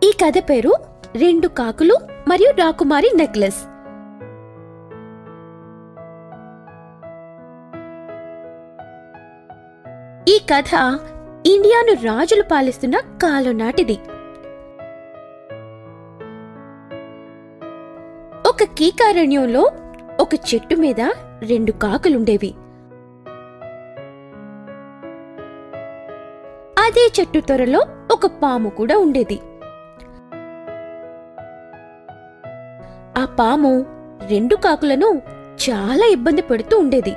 ఈ కథ పేరు రెండు కాకులు మరియు రాకుమారి నెక్లెస్ ఈ కథ ఇండియాను రాజులు పాలిస్తున్న కాలం నాటిది ఒక కీకారణ్యంలో ఒక చెట్టు మీద రెండు కాకులుండేవి అదే చెట్టు త్వరలో ఒక పాము కూడా ఉండేది ఆ పాము రెండు కాకులను చాలా ఇబ్బంది పెడుతూ ఉండేది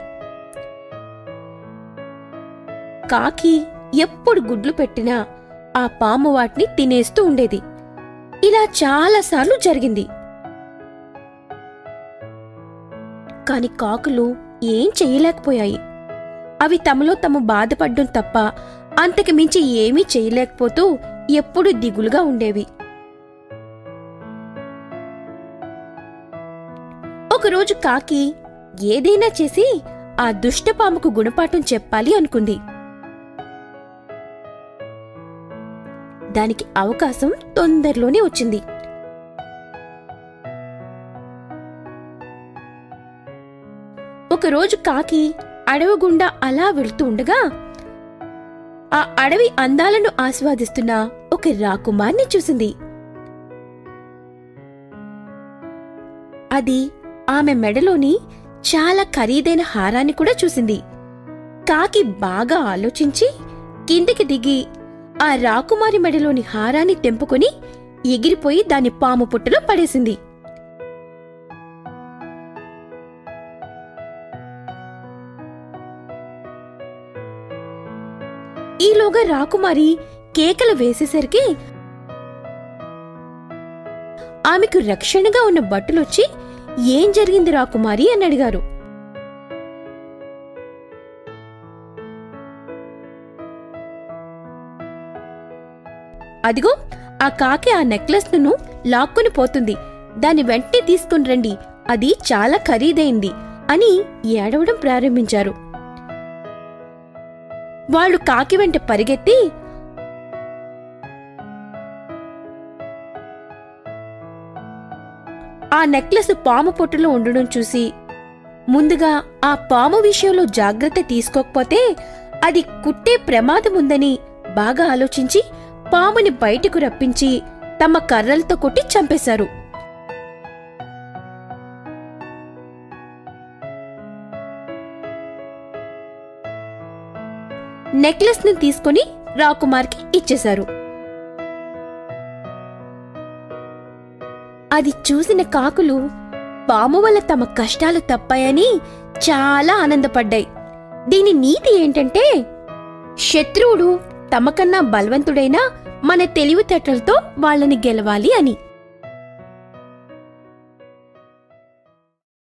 కాకి ఎప్పుడు గుడ్లు పెట్టినా ఆ పాము వాటిని తినేస్తూ ఉండేది ఇలా చాలాసార్లు జరిగింది కాని కాకులు ఏం చెయ్యలేకపోయాయి అవి తమలో తమ బాధపడ్డం తప్ప అంతకు మించి ఏమీ చేయలేకపోతూ ఎప్పుడూ దిగులుగా ఉండేవి ఒకరోజు కాకి ఏదైనా చేసి ఆ దుష్టపాముకు గుణపాఠం చెప్పాలి అనుకుంది దానికి అవకాశం తొందరలోనే వచ్చింది ఒకరోజు కాకి అడవి గుండా అలా వెళ్తూ ఉండగా ఆ అడవి అందాలను ఆస్వాదిస్తున్న ఒక రాకుమార్ని చూసింది అది ఆమె మెడలోని చాలా ఖరీదైన హారాన్ని కూడా చూసింది కాకి బాగా ఆలోచించి కిందికి దిగి ఆ రాకుమారి మెడలోని హారాన్ని తెంపుకొని ఎగిరిపోయి దాని పాము పుట్టలో పడేసింది ఈలోగా రాకుమారి కేకలు వేసేసరికి ఆమెకు రక్షణగా ఉన్న భటులొచ్చి ఏం జరిగింది రాకుమారి అని అడిగారు అదిగో ఆ కాకి ఆ నెక్లెస్ ను లాక్కుని పోతుంది దాన్ని వెంటనే తీసుకుని రండి అది చాలా ఖరీదైంది అని ఏడవడం ప్రారంభించారు వాళ్ళు కాకి వెంట పరిగెత్తి ఆ నెక్లెస్ పాము పొట్టులో ఉండడం చూసి ముందుగా ఆ పాము విషయంలో జాగ్రత్త తీసుకోకపోతే అది కుట్టే ప్రమాదం ఉందని బాగా ఆలోచించి పాముని బయటకు రప్పించి తమ కర్రలతో కొట్టి చంపేశారు నెక్లెస్ ని తీసుకుని రాకుమార్కి ఇచ్చేశారు అది చూసిన కాకులు పాము వల్ల తమ కష్టాలు తప్పాయని చాలా ఆనందపడ్డాయి దీని నీతి ఏంటంటే శత్రువుడు తమకన్నా బలవంతుడైనా మన తెలివితేటలతో వాళ్ళని గెలవాలి అని